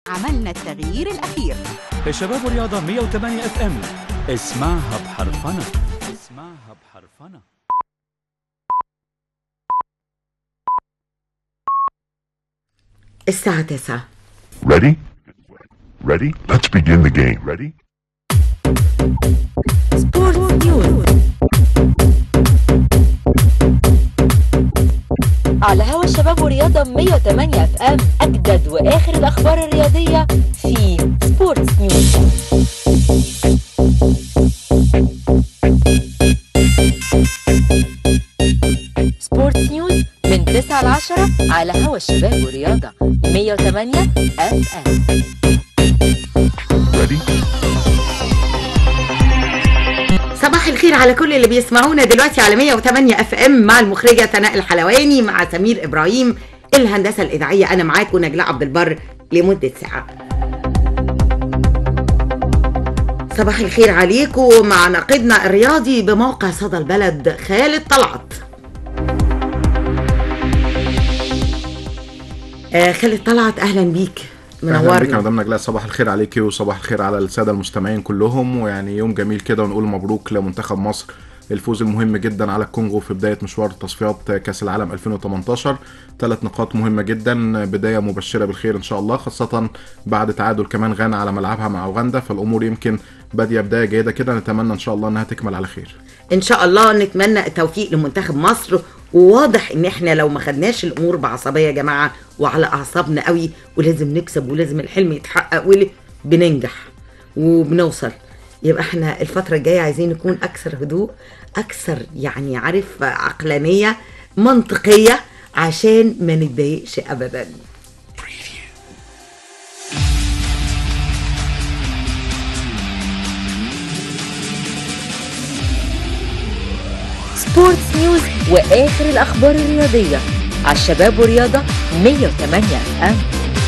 عملنا التغيير الأخير شباب رياضة 108 اف ام اسمعها بحرفنة اسمعها بحرفنة الساعة 9 Ready? Ready? Let's begin the game. Ready? سبورت نيوز على هوا الشباب ورياضة 108 اف ام اجدد واخر الاخبار الرياضية في سبورتس نيوز سبورتس نيوز من 9 ل 10 على هوا الشباب ورياضة 108 اف ام Ready? صباح الخير على كل اللي بيسمعونا دلوقتي على 108 اف ام مع المخرجة ثناء الحلواني مع سمير ابراهيم الهندسة الإذاعية أنا معاكم نجلاء عبد البر لمدة ساعة صباح الخير عليكم مع ناقدنا الرياضي بموقع صدى البلد خالد طلعت آه خالد طلعت أهلا بيك اهلا بك يا منورنا مدام نجلاء صباح الخير عليكي وصباح الخير على الساده المستمعين كلهم ويعني يوم جميل كده ونقول مبروك لمنتخب مصر الفوز المهم جدا على الكونغو في بدايه مشوار تصفيات كاس العالم 2018 ثلاث نقاط مهمه جدا بدايه مبشره بالخير ان شاء الله خاصه بعد تعادل كمان غانا على ملعبها مع اوغندا فالامور يمكن باديه بدايه جيده كده نتمنى ان شاء الله انها تكمل على خير ان شاء الله نتمنى التوفيق لمنتخب مصر وواضح ان احنا لو ما خدناش الامور بعصبيه يا جماعه وعلى اعصابنا قوي ولازم نكسب ولازم الحلم يتحقق ول- بننجح وبنوصل يبقى احنا الفتره الجايه عايزين نكون اكثر هدوء اكثر يعني عارف عقلانيه منطقيه عشان ما نتضايقش ابدا سبورتس نيوز واخر الاخبار الرياضية على الشباب ورياضة 108 اف ام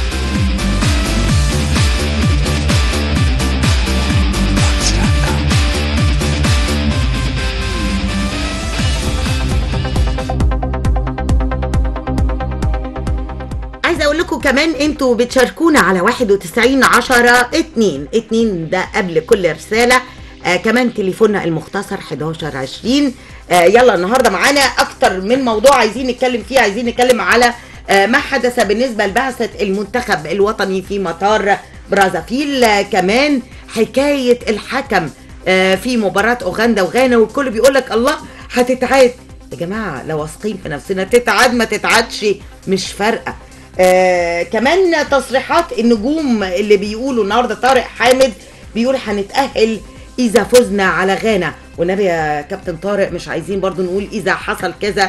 عايزه اقول لكم كمان انتوا بتشاركونا على 91 10 2 2 ده قبل كل رساله آه كمان تليفوننا المختصر 11 20 آه يلا النهارده معانا اكتر من موضوع عايزين نتكلم فيه عايزين نتكلم على آه ما حدث بالنسبه لبعثه المنتخب الوطني في مطار برازافيل آه كمان حكايه الحكم آه في مباراه اوغندا وغانا والكل بيقول لك الله هتتعاد يا جماعه لو واثقين في نفسنا تتعاد ما تتعادش مش فارقه آه كمان تصريحات النجوم اللي بيقولوا النهارده طارق حامد بيقول هنتأهل إذا فزنا على غانا والنبي يا كابتن طارق مش عايزين برضو نقول إذا حصل كذا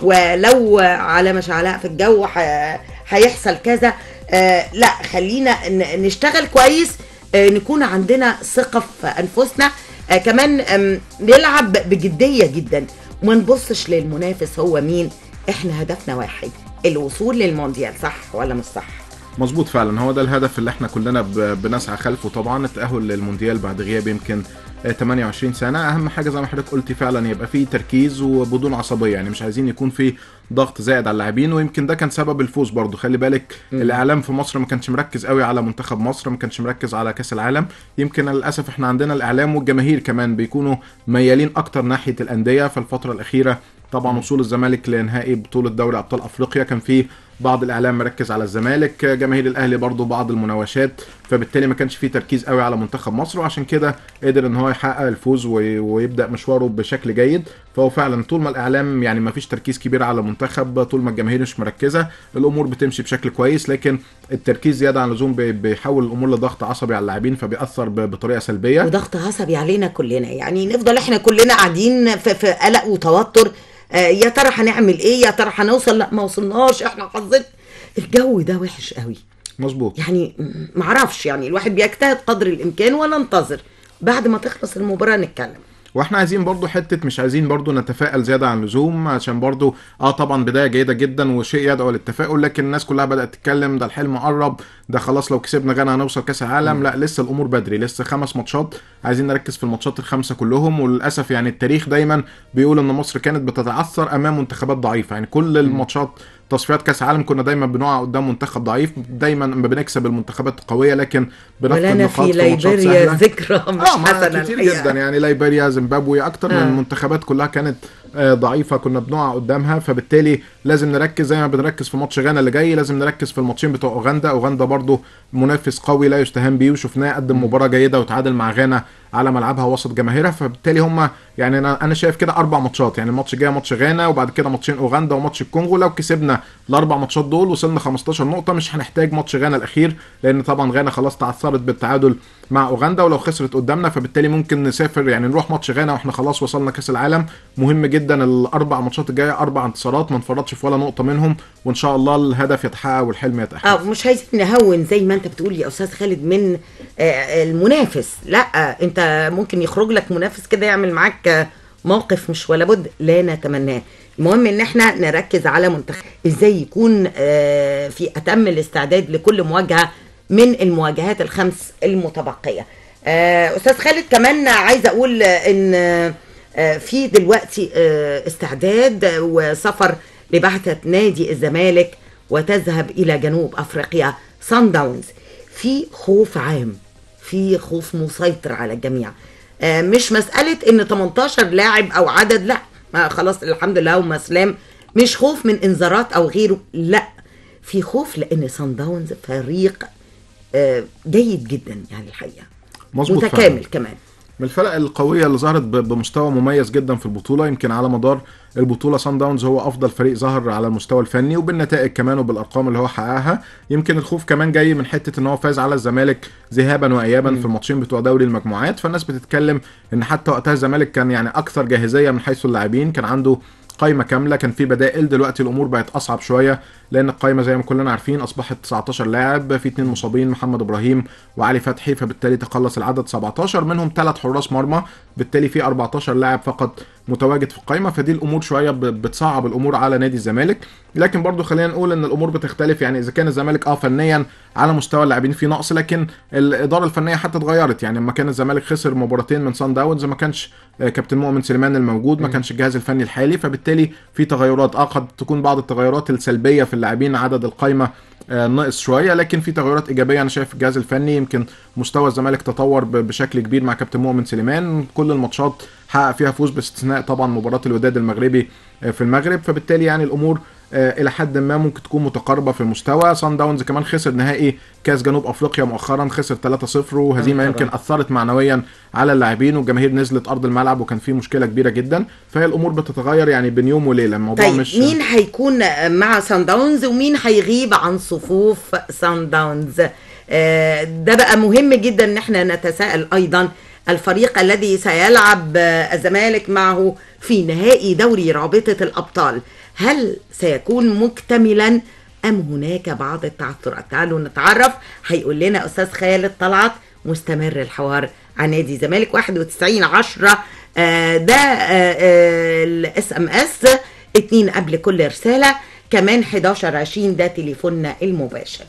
ولو على مش علاء في الجو ح- هيحصل كذا آه لا خلينا ن- نشتغل كويس آه نكون عندنا ثقة في أنفسنا آه كمان آم، نلعب بجدية جدا وما نبصش للمنافس هو مين احنا هدفنا واحد الوصول للمونديال صح ولا مش صح مظبوط فعلا هو ده الهدف اللي احنا كلنا ب- بنسعى خلفه طبعا التأهل للمونديال بعد غياب يمكن آه، 28 سنة أهم حاجة زي ما حضرتك قلتي فعلا يبقى فيه تركيز وبدون عصبية يعني مش عايزين يكون في ضغط زائد على اللاعبين ويمكن ده كان سبب الفوز برضو خلي بالك الإعلام في مصر ما كانش مركز قوي على منتخب مصر ما كانش مركز على كأس العالم يمكن للأسف احنا عندنا الإعلام والجماهير كمان بيكونوا ميالين أكتر ناحية الأندية في الفترة الأخيرة طبعا وصول الزمالك لنهائي بطولة دوري أبطال أفريقيا كان فيه بعض الاعلام مركز على الزمالك جماهير الاهلي برضو بعض المناوشات فبالتالي ما كانش فيه تركيز قوي على منتخب مصر وعشان كده قدر ان هو يحقق الفوز وي- ويبدا مشواره بشكل جيد فهو فعلا طول ما الاعلام يعني ما فيش تركيز كبير على المنتخب طول ما الجماهير مش مركزه الامور بتمشي بشكل كويس لكن التركيز زياده عن اللزوم بي- بيحول الامور لضغط عصبي على اللاعبين فبيأثر ب- بطريقه سلبيه وضغط عصبي علينا كلنا يعني نفضل احنا كلنا قاعدين في, في قلق وتوتر آه يا ترى هنعمل ايه يا ترى هنوصل لا ما وصلناش احنا حظنا الجو ده وحش قوي مظبوط يعني م- معرفش يعني الواحد بيجتهد قدر الامكان ولا ننتظر بعد ما تخلص المباراه نتكلم واحنا عايزين برضو حته مش عايزين برضو نتفائل زياده عن اللزوم عشان برضو اه طبعا بدايه جيده جدا وشيء يدعو للتفاؤل لكن الناس كلها بدات تتكلم ده الحلم قرب ده خلاص لو كسبنا غانا هنوصل كاس العالم لا لسه الامور بدري لسه خمس ماتشات عايزين نركز في الماتشات الخمسه كلهم وللاسف يعني التاريخ دايما بيقول ان مصر كانت بتتعثر امام منتخبات ضعيفه يعني كل الماتشات تصفيات كاس عالم كنا دايما بنقع قدام منتخب ضعيف دايما ما بنكسب المنتخبات القويه لكن بنفقد ولنا نقاط في في ماتشات ليبيريا سهلة. ذكرى مش اه ما حسنه كتير الحقيقة. جدا يعني ليبيريا زيمبابوي اكتر آه. من المنتخبات كلها كانت آه، ضعيفه كنا بنقع قدامها فبالتالي لازم نركز زي ما بنركز في ماتش غانا اللي جاي لازم نركز في الماتشين بتوع اوغندا اوغندا برضو منافس قوي لا يستهان بيه وشفناه قدم مباراه جيده وتعادل مع غانا على ملعبها وسط جماهيرها فبالتالي هم يعني انا انا شايف كده اربع ماتشات يعني الماتش الجاي ماتش غانا وبعد كده ماتشين اوغندا وماتش الكونغو لو كسبنا الاربع ماتشات دول وصلنا 15 نقطه مش هنحتاج ماتش غانا الاخير لان طبعا غانا خلاص تعثرت بالتعادل مع اوغندا ولو خسرت قدامنا فبالتالي ممكن نسافر يعني نروح ماتش غانا واحنا خلاص وصلنا كاس العالم مهم جدا الاربع ماتشات الجايه اربع انتصارات ما نفرطش في ولا نقطه منهم وان شاء الله الهدف يتحقق والحلم يتحقق اه مش عايزين نهون زي ما انت بتقول يا استاذ خالد من آه المنافس لا انت ممكن يخرج لك منافس كده يعمل معاك آه، موقف مش ولا بد لا نتمناه المهم ان احنا نركز على منتخب ازاي يكون آه في اتم الاستعداد لكل مواجهه من المواجهات الخمس المتبقيه آه استاذ خالد كمان عايزه اقول آه، ان آه، آه، في دلوقتي آه، استعداد وسفر لبعثه نادي الزمالك وتذهب الى جنوب افريقيا سان داونز في خوف عام في خوف مسيطر على الجميع آه، مش مساله ان 18 لاعب او عدد لا ما خلاص الحمد لله هم سلام مش خوف من انذارات او غيره لا في خوف لان سان داونز فريق آه، جيد جدا يعني الحقيقه مظبوط فعلا. متكامل كمان من الفرق القويه اللي ظهرت ب- بمستوى مميز جدا في البطوله يمكن على مدار البطوله سان داونز هو افضل فريق ظهر على المستوى الفني وبالنتائج كمان وبالارقام اللي هو حققها يمكن الخوف كمان جاي من حته ان هو فاز على الزمالك ذهابا وايابا في الماتشين بتوع دوري المجموعات فالناس بتتكلم ان حتى وقتها الزمالك كان يعني اكثر جاهزيه من حيث اللاعبين كان عنده قايمه كامله كان في بدائل دلوقتي الامور بقت اصعب شويه لان القايمه زي ما كلنا عارفين اصبحت 19 لاعب في اثنين مصابين محمد ابراهيم وعلي فتحي فبالتالي تقلص العدد 17 منهم ثلاث حراس مرمى بالتالي في 14 لاعب فقط متواجد في القايمه فدي الامور شويه ب- بتصعب الامور على نادي الزمالك لكن برضو خلينا نقول ان الامور بتختلف يعني اذا كان الزمالك اه فنيا على مستوى اللاعبين في نقص لكن الاداره الفنيه حتى اتغيرت يعني لما كان الزمالك خسر مباراتين من سان داونز ما كانش آه، كابتن مؤمن سليمان الموجود ما كانش الجهاز الفني الحالي فبالتالي في تغيرات اه قد تكون بعض التغيرات السلبيه في اللاعبين عدد القايمه آه، ناقص شويه لكن في تغيرات ايجابيه انا شايف في الجهاز الفني يمكن مستوى الزمالك تطور ب- بشكل كبير مع كابتن مؤمن سليمان كل الماتشات حقق فيها فوز باستثناء طبعا مباراه الوداد المغربي آه، في المغرب فبالتالي يعني الامور آه، الى حد ما ممكن تكون متقاربه في المستوى سان داونز كمان خسر نهائي كاس جنوب افريقيا مؤخرا خسر 3-0 وهزيمه يمكن اثرت معنويا على اللاعبين والجماهير نزلت ارض الملعب وكان في مشكله كبيره جدا فهي الامور بتتغير يعني بين يوم وليله الموضوع طيب مش مين هيكون مع سان داونز ومين هيغيب عن صفوف سان داونز آه، ده بقى مهم جدا ان احنا نتساءل ايضا الفريق الذي سيلعب آه، الزمالك معه في نهائي دوري رابطة الأبطال هل سيكون مكتملا أم هناك بعض التعثرات تعالوا نتعرف هيقول لنا أستاذ خالد طلعت مستمر الحوار عن نادي الزمالك 91 10 آه، ده الاس ام اس اتنين قبل كل رسالة كمان 11 20 ده تليفوننا المباشر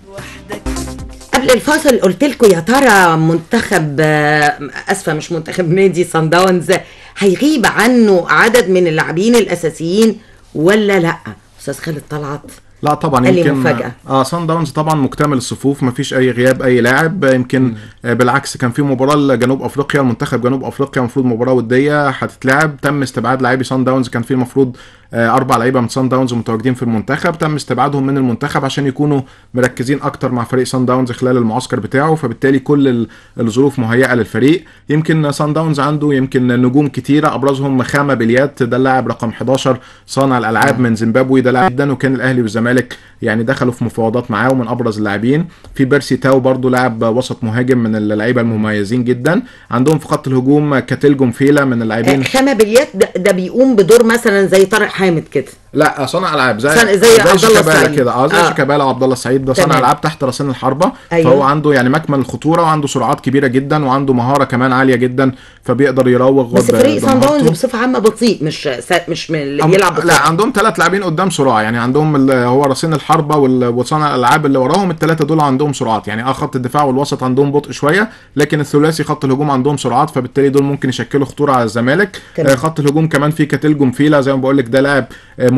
قبل الفاصل قلت لكم يا ترى منتخب آه، اسفه مش منتخب نادي سان داونز هيغيب عنه عدد من اللاعبين الاساسيين ولا لا استاذ خالد طلعت لا طبعا قال لي يمكن مفاجأة. اه سان داونز طبعا مكتمل الصفوف مفيش اي غياب اي لاعب آه، يمكن آه بالعكس كان في مباراه لجنوب افريقيا المنتخب جنوب افريقيا المفروض مباراه وديه هتتلعب تم استبعاد لاعبي سان داونز كان في المفروض آه اربع لعيبه من سان داونز متواجدين في المنتخب تم استبعادهم من المنتخب عشان يكونوا مركزين اكتر مع فريق سان داونز خلال المعسكر بتاعه فبالتالي كل ال- الظروف مهيئه للفريق يمكن سان داونز عنده يمكن نجوم كتيره ابرزهم خامه بليات ده اللاعب رقم 11 صانع الالعاب من زيمبابوي ده لاعب جدا وكان الاهلي والزمالك يعني دخلوا في مفاوضات معاه ومن ابرز اللاعبين في بيرسي تاو برضو لاعب وسط مهاجم من اللعيبه المميزين جدا عندهم في خط الهجوم كاتيلجو مفيلا من اللاعبين خامة باليد ده, ده بيقوم بدور مثلا زي طارق حامد كده لا صانع العاب زي صانع- زي عبد الله شيكابالا السعيد. كده اه زي آه. شيكابالا وعبد الله السعيد ده صانع تمام. العاب تحت راسين الحربه أيوه. فهو عنده يعني مكمن الخطوره وعنده سرعات كبيره جدا وعنده مهاره كمان عاليه جدا فبيقدر يراوغ بس ب- فريق سان بمهارته. داونز بصفة عامة بطيء مش سا- مش من اللي أم- بيلعب لا بسرعة. عندهم ثلاث لاعبين قدام سرعه يعني عندهم ال- هو راسين الحربه وال- وصانع الالعاب اللي وراهم الثلاثه دول عندهم سرعات يعني اه خط الدفاع والوسط عندهم بطء شويه لكن الثلاثي خط الهجوم عندهم سرعات فبالتالي دول ممكن يشكلوا خطوره على الزمالك تمام. آه خط الهجوم كمان في كاتيلجو مفيلا زي ما بقول لك ده لاعب آه،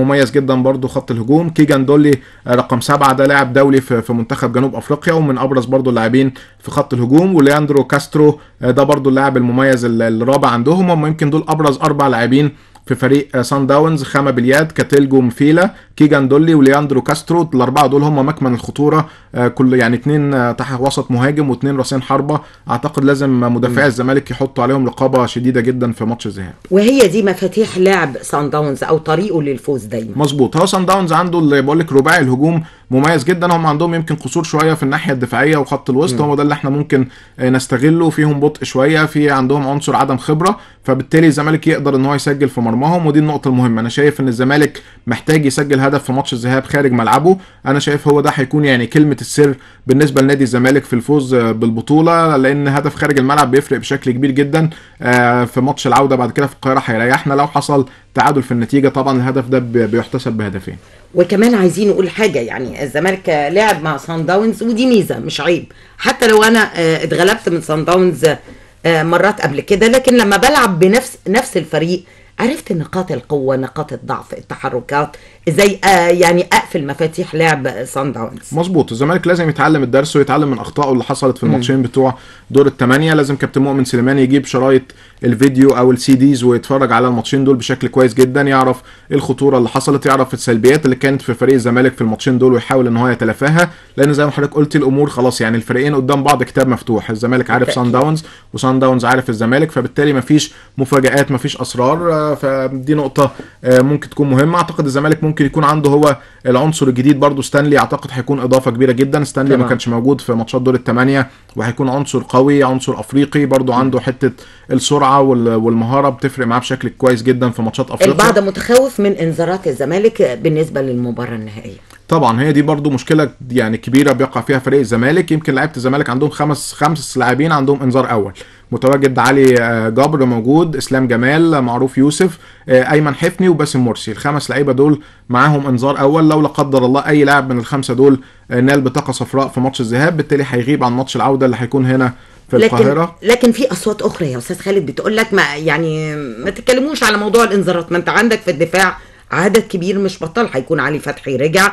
مميز جدا برضو خط الهجوم كيجان دولي آه، رقم سبعة ده لاعب دولي في في منتخب جنوب افريقيا ومن ابرز برضو اللاعبين في خط الهجوم ولياندرو كاسترو آه، ده برضو اللاعب المميز ال- الرابع عندهم هم يمكن دول ابرز اربع لاعبين في فريق آه، سان داونز خامة بلياد كاتيلجو مفيلا كيجان دولي ولياندرو كاسترو الاربعه دول هم مكمن الخطوره آه، كل يعني اتنين آه، تحت وسط مهاجم واتنين راسين حربه اعتقد لازم مدافعي الزمالك يحطوا عليهم رقابه شديده جدا في ماتش الذهاب وهي دي مفاتيح لعب سان داونز او طريقه للفوز دايما مظبوط هو سان داونز عنده اللي بقول لك رباعي الهجوم مميز جدا هم عندهم يمكن قصور شويه في الناحيه الدفاعيه وخط الوسط هو ده اللي احنا ممكن آه، نستغله فيهم بطء شويه في عندهم عنصر عدم خبره فبالتالي الزمالك يقدر ان هو يسجل في مرماهم ودي النقطه المهمه انا شايف ان الزمالك محتاج يسجل هدف في ماتش الذهاب خارج ملعبه انا شايف هو ده هيكون يعني كلمه السر بالنسبه لنادي الزمالك في الفوز آه، بالبطوله لان هدف خارج الملعب بيفرق بشكل كبير جدا آه، في ماتش العوده بعد كده في القاهره هيريحنا لو حصل تعادل في النتيجه طبعا الهدف ده بي- بيحتسب بهدفين وكمان عايزين نقول حاجه يعني الزمالك آه، لعب مع سان داونز ودي ميزه مش عيب حتى لو انا آه، اتغلبت من سان داونز آه، مرات قبل كده لكن لما بلعب بنفس نفس الفريق عرفت نقاط القوه نقاط الضعف التحركات ازاي آه، يعني اقفل مفاتيح لعب سان داونز مظبوط الزمالك لازم يتعلم الدرس ويتعلم من اخطائه اللي حصلت في الماتشين بتوع دور الثمانيه لازم كابتن مؤمن سليمان يجيب شرايط الفيديو او السي ديز ويتفرج على الماتشين دول بشكل كويس جدا يعرف ايه الخطوره اللي حصلت يعرف السلبيات اللي كانت في فريق الزمالك في الماتشين دول ويحاول ان هو يتلافاها لان زي ما حضرتك قلت الامور خلاص يعني الفريقين قدام بعض كتاب مفتوح الزمالك عارف سان داونز وسان داونز عارف الزمالك فبالتالي مفيش مفاجآت مفيش اسرار آه، فدي نقطه آه، ممكن تكون مهمه اعتقد الزمالك ممكن يكون عنده هو العنصر الجديد برضو ستانلي اعتقد هيكون اضافه كبيره جدا ستانلي ما طبعا. كانش موجود في ماتشات دور الثمانيه وهيكون عنصر قوي عنصر افريقي برضو عنده حته السرعه وال- والمهاره بتفرق معاه بشكل كويس جدا في ماتشات افريقيا البعض متخوف من انذارات الزمالك بالنسبه للمباراه النهائيه طبعا هي دي برضو مشكله يعني كبيره بيقع فيها فريق الزمالك يمكن لعيبه الزمالك عندهم خمس خمس لاعبين عندهم انذار اول متواجد علي آه، جبر موجود اسلام جمال معروف يوسف آه، ايمن حفني وباسم مرسي الخمس لعيبه دول معاهم انذار اول لو لا قدر الله اي لاعب من الخمسه دول آه، نال بطاقه صفراء في ماتش الذهاب بالتالي هيغيب عن ماتش العوده اللي هيكون هنا في لكن القاهره لكن في اصوات اخرى يا استاذ خالد بتقول لك ما يعني ما تتكلموش على موضوع الانذارات ما انت عندك في الدفاع عدد كبير مش بطال هيكون علي فتحي رجع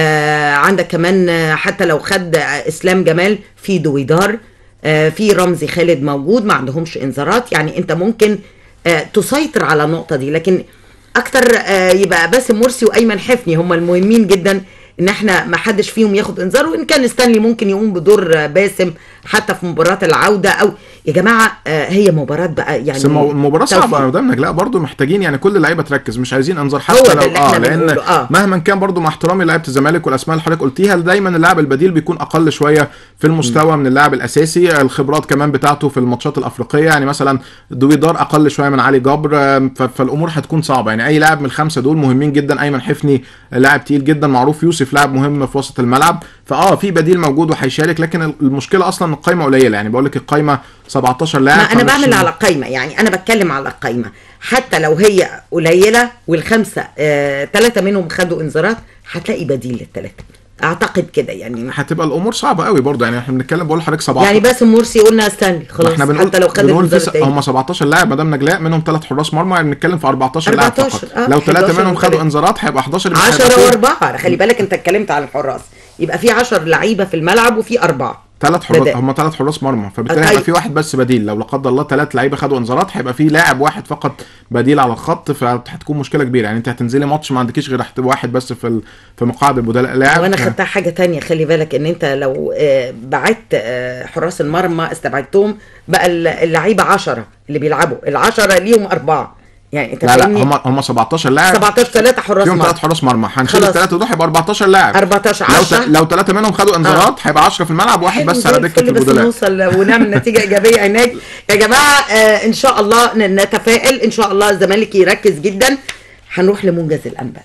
آه عندك كمان آه، حتى لو خد آه، اسلام جمال في دويدار آه في رمزي خالد موجود ما عندهمش انذارات يعني انت ممكن آه تسيطر على النقطه دي لكن اكتر آه يبقى باسم مرسي وايمن حفني هم المهمين جدا ان احنا ما حدش فيهم ياخد انذار وان كان ستانلي ممكن يقوم بدور آه، باسم حتى في مباراه العوده او يا جماعه آه، هي مباراه بقى يعني بس المو- المباراه صعبه توفيق. قدامنا لا برضو محتاجين يعني كل اللعيبه تركز مش عايزين انذار هو حتى ده لو اللي اه احنا لان بنقوله، آه. مهما كان برضو مع احترامي لعيبه الزمالك والاسماء اللي حضرتك قلتيها دايما اللاعب البديل بيكون اقل شويه في المستوى من اللاعب الاساسي الخبرات كمان بتاعته في الماتشات الافريقيه يعني مثلا دويدار اقل شويه من علي جبر آم، ف- فالامور هتكون صعبه يعني اي لاعب من الخمسه دول مهمين جدا ايمن حفني لاعب تقيل جدا معروف يوسف لاعب مهم في وسط الملعب فاه في بديل موجود وهيشارك لكن المشكله اصلا القايمه قليله يعني بقول لك القايمه 17 لاعب ما انا فمش- بعمل على قايمه يعني انا بتكلم على القايمه حتى لو هي قليله والخمسه آه ثلاثه منهم خدوا انذارات هتلاقي بديل للثلاثه اعتقد كده يعني هتبقى الامور صعبه قوي برضه يعني احنا بنتكلم بقول لحضرتك 17 يعني باسم مرسي قلنا ستانلي ما خلاص احنا بنقول حتى لو خد بنقول في الانذار س- التاني هم 17 لاعب مدام نجلاء منهم ثلاث حراس مرمى يعني بنتكلم في 14 لاعب 14 فقط آه، لو ثلاثه 11 منهم خدوا وثلاثة. انذارات هيبقى 11 يبقى 10 هيبقى واربعه خلي بالك انت اتكلمت عن الحراس يبقى في 10 لعيبه في الملعب وفي اربعه ثلاث حراس بدأ. هم ثلاث حراس مرمى فبالتالي طيب. هيبقى في واحد بس بديل لو لا قدر الله ثلاث لعيبه خدوا انذارات هيبقى في لاعب واحد فقط بديل على الخط فهتكون مشكله كبيره يعني انت هتنزلي ماتش ما عندكيش غير حت- واحد بس في ال- في مقاعد البدلاء لاعب وانا خدتها حاجه تانية خلي بالك ان انت لو آه، بعدت آه، حراس المرمى استبعدتهم بقى اللعيبه 10 اللي بيلعبوا العشرة ليهم اربعه يعني انت لا لا فاهمني هم هم 17 لاعب 17 ثلاثه حراس فيهم مرمى ثلاث حراس مرمى هنشيل خلاص. الثلاثه دول هيبقى 14 لاعب 14 لو 10 ت... لو ثلاثه منهم خدوا انذارات هيبقى 10 في الملعب واحد حلو بس زي على دكه الفل، بس البدلاء نوصل ونعمل نتيجه ايجابيه هناك يا جماعه آه ان شاء الله ن- نتفائل ان شاء الله الزمالك يركز جدا هنروح لمنجز الانباء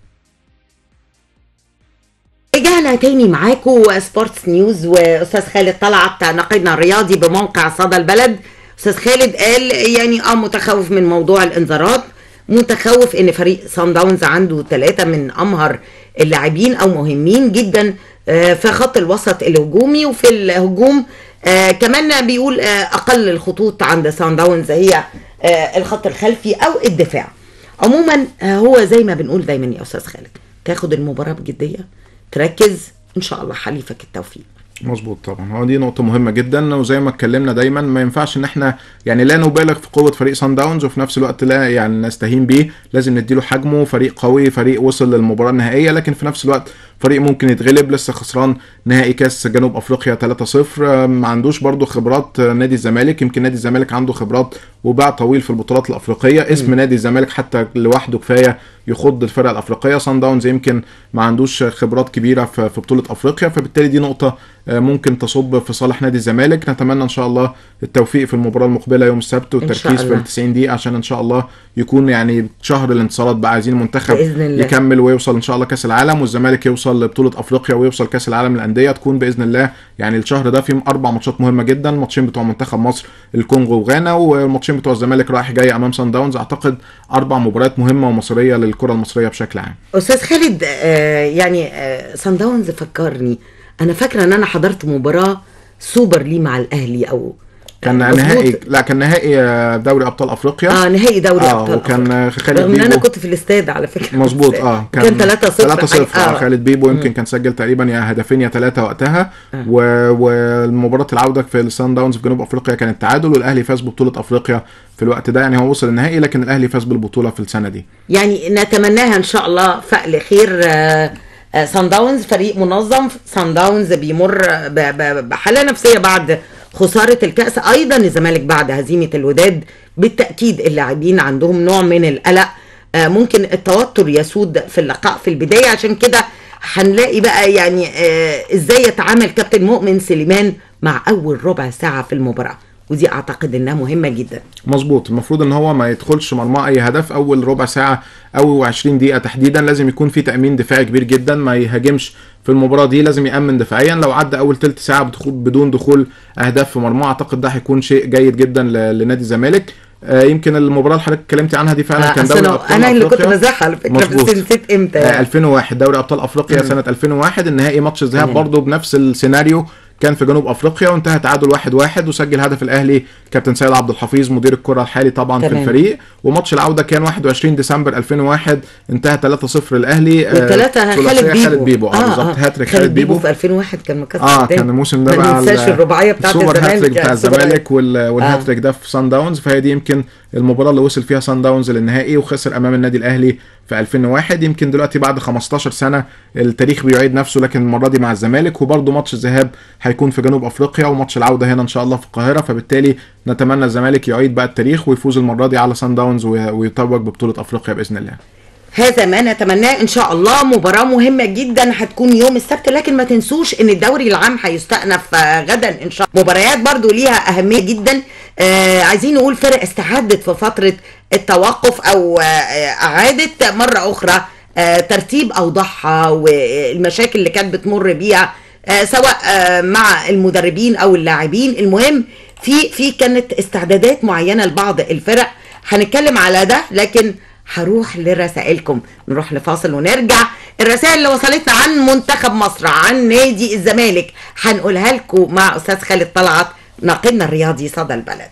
رجعنا تاني معاكم سبورتس نيوز واستاذ خالد طلعت ناقدنا الرياضي بموقع صدى البلد استاذ خالد قال يعني اه متخوف من موضوع الانذارات متخوف ان فريق سان داونز عنده ثلاثه من امهر اللاعبين او مهمين جدا آه، في خط الوسط الهجومي وفي الهجوم آه كمان بيقول آه اقل الخطوط عند سان داونز هي آه الخط الخلفي او الدفاع عموما آه، هو زي ما بنقول دايما يا استاذ خالد تاخد المباراه بجديه تركز ان شاء الله حليفك التوفيق مظبوط طبعا هو دي نقطة مهمة جدا وزي ما اتكلمنا دايما ما ينفعش ان احنا يعني لا نبالغ في قوة فريق سان داونز وفي نفس الوقت لا يعني نستهين بيه لازم نديله حجمه فريق قوي فريق وصل للمباراة النهائية لكن في نفس الوقت فريق ممكن يتغلب لسه خسران نهائي كاس جنوب افريقيا 3-0 ما عندوش برضو خبرات آه، نادي الزمالك يمكن نادي الزمالك عنده خبرات وباع طويل في البطولات الافريقيه اسم نادي الزمالك حتى لوحده كفايه يخض الفرق الافريقيه سان داونز يمكن ما عندوش خبرات كبيره في في بطوله افريقيا فبالتالي دي نقطه آه، ممكن تصب في صالح نادي الزمالك نتمنى ان شاء الله التوفيق في المباراه المقبله يوم السبت والتركيز في الله. ال 90 دقيقه عشان ان شاء الله يكون يعني شهر الانتصارات بقى عايزين المنتخب بإذن الله. يكمل ويوصل ان شاء الله كاس العالم والزمالك يوصل لبطوله افريقيا ويوصل كاس العالم للانديه تكون باذن الله يعني الشهر ده فيه اربع ماتشات مهمه جدا الماتشين بتوع منتخب مصر الكونغو وغانا والماتشين بتوع الزمالك رايح جاي امام سان داونز اعتقد اربع مباريات مهمه ومصيريه للكره المصريه بشكل عام استاذ خالد آه يعني آه سان داونز فكرني انا فاكره ان انا حضرت مباراه سوبر لي مع الاهلي او كان مظبوط. نهائي لا كان نهائي آه، دوري ابطال افريقيا اه نهائي دوري اه ابطال وكان أفريقيا. آه، خالد رغم ان انا بيبو كنت في الاستاد على فكره مظبوط اه كان 3 0 3 0 آه خالد بيبو يمكن كان سجل تقريبا يا هدفين يا ثلاثه وقتها و... والمباراه العوده في السان داونز في جنوب افريقيا كانت تعادل والاهلي فاز ببطوله افريقيا في الوقت ده يعني هو وصل النهائي لكن الاهلي فاز بالبطوله في السنه دي يعني نتمناها ان شاء الله فأل خير آه، آه، سان داونز فريق منظم سان داونز بيمر ب- ب- بحاله نفسيه بعد خساره الكاس ايضا الزمالك بعد هزيمه الوداد بالتاكيد اللاعبين عندهم نوع من القلق آه، ممكن التوتر يسود في اللقاء في البدايه عشان كده هنلاقي بقى يعني آه، ازاي يتعامل كابتن مؤمن سليمان مع اول ربع ساعه في المباراه ودي اعتقد انها مهمه جدا مظبوط المفروض ان هو ما يدخلش مرمى اي هدف اول ربع ساعه او 20 دقيقه تحديدا لازم يكون في تامين دفاعي كبير جدا ما يهاجمش في المباراه دي لازم يامن دفاعيا لو عدى اول تلت ساعه بدخول بدون دخول اهداف في مرمى اعتقد ده هيكون شيء جيد جدا ل- لنادي الزمالك آه، يمكن المباراه اللي حضرتك اتكلمتي عنها دي فعلا كان أصل دوري انا ابطال انا اللي كنت أفريقيا. بزعها على فكره مظبوط. بس نسيت امتى آه، يعني. 2001 دوري ابطال افريقيا سنه 2001 النهائي ماتش الذهاب تمام. برضه بنفس السيناريو كان في جنوب افريقيا وانتهى تعادل 1-1 واحد واحد وسجل هدف الاهلي كابتن سيد عبد الحفيظ مدير الكره الحالي طبعا في تمام. الفريق وماتش العوده كان 21 ديسمبر 2001 انتهى 3-0 الاهلي آه، والثلاثه ثلاثية خالد بيبو خالد بيبو اه بالظبط هاتريك خالد بيبو في 2001 كان مكسر اه الدنيا. كان الموسم ده ما بقى ننساش ال- الرباعيه بتاعت السوبر الزمالك هاتريك بتاع يعني السوبر الزمالك وال- والهاتريك ده في سان داونز فهي دي يمكن المباراه اللي وصل فيها سان داونز للنهائي وخسر امام النادي الاهلي في 2001 يمكن دلوقتي بعد 15 سنه التاريخ بيعيد نفسه لكن المره دي مع الزمالك وبرده ماتش الذهاب هيكون في جنوب افريقيا وماتش العوده هنا ان شاء الله في القاهره فبالتالي نتمنى الزمالك يعيد بقى التاريخ ويفوز المره دي على سان داونز وي- ويتوج ببطوله افريقيا باذن الله هذا ما نتمناه ان شاء الله مباراه مهمه جدا هتكون يوم السبت لكن ما تنسوش ان الدوري العام هيستأنف آه، غدا ان شاء الله مباريات برضو ليها اهميه جدا آه عايزين نقول فرق استعدت في فتره التوقف او آه آه، اعادت مره اخرى آه ترتيب اوضاعها والمشاكل اللي كانت بتمر بيها آه سواء آه مع المدربين او اللاعبين المهم في في كانت استعدادات معينه لبعض الفرق هنتكلم على ده لكن هروح لرسائلكم نروح لفاصل ونرجع الرسائل اللي وصلتنا عن منتخب مصر عن نادي الزمالك هنقولها لكم مع استاذ خالد طلعت ناقدنا الرياضي صدى البلد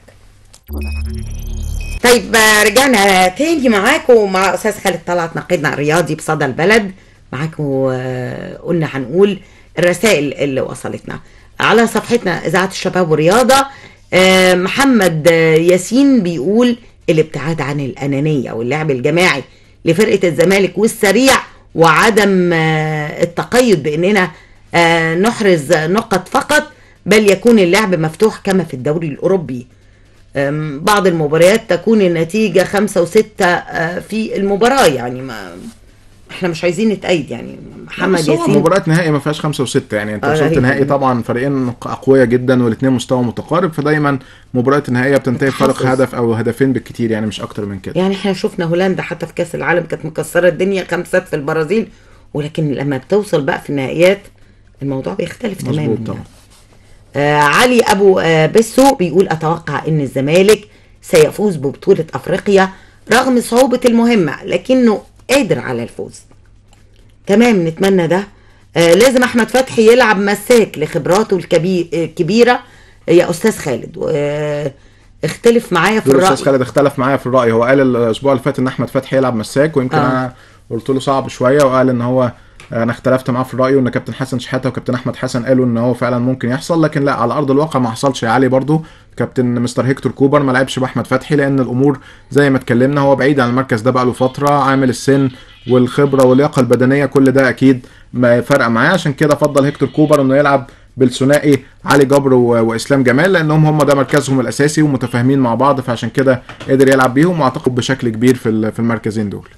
طيب آه، رجعنا تاني معاكم مع استاذ خالد طلعت ناقدنا الرياضي بصدى البلد معاكم آه، قلنا هنقول الرسائل اللي وصلتنا على صفحتنا اذاعه الشباب والرياضه آه، محمد آه، ياسين بيقول الابتعاد عن الانانيه واللعب الجماعي لفرقه الزمالك والسريع وعدم آه، التقيد باننا آه، نحرز نقط فقط بل يكون اللعب مفتوح كما في الدوري الاوروبي أم، بعض المباريات تكون النتيجة خمسة وستة آه، في المباراة يعني ما احنا مش عايزين نتأيد يعني محمد بس هو ياسين مباراة نهائي ما فيهاش خمسة وستة يعني انت آه، وصلت هي- نهائي طبعا فريقين اقوياء جدا والاثنين مستوى متقارب فدايما مباريات النهائية بتنتهي بفرق بتحفظ. هدف او هدفين بالكتير يعني مش اكتر من كده يعني احنا شفنا هولندا حتى في كأس العالم كانت مكسرة الدنيا خمسات في البرازيل ولكن لما بتوصل بقى في النهائيات الموضوع بيختلف تماما مظبوط يعني. طبعا آه علي ابو آه بسو بيقول اتوقع ان الزمالك سيفوز ببطولة افريقيا رغم صعوبة المهمة لكنه قادر على الفوز تمام نتمنى ده آه لازم احمد فتحي يلعب مساك لخبراته الكبي- الكبيرة يا استاذ خالد و- آه اختلف معايا في الاستاذ الراي خالد اختلف معايا في الراي هو قال الاسبوع اللي فات ان احمد فتحي يلعب مساك ويمكن آه. انا قلت له صعب شويه وقال ان هو انا اختلفت معاه في الراي وان كابتن حسن شحاته وكابتن احمد حسن قالوا ان هو فعلا ممكن يحصل لكن لا على ارض الواقع ما حصلش يا علي برضو كابتن مستر هيكتور كوبر ما لعبش باحمد فتحي لان الامور زي ما اتكلمنا هو بعيد عن المركز ده بقاله فتره عامل السن والخبره واللياقه البدنيه كل ده اكيد ما فرق معاه عشان كده فضل هيكتور كوبر انه يلعب بالثنائي علي جبر و- واسلام جمال لانهم هم ده مركزهم الاساسي ومتفاهمين مع بعض فعشان كده قدر يلعب بيهم واعتقد بشكل كبير في ال- في المركزين دول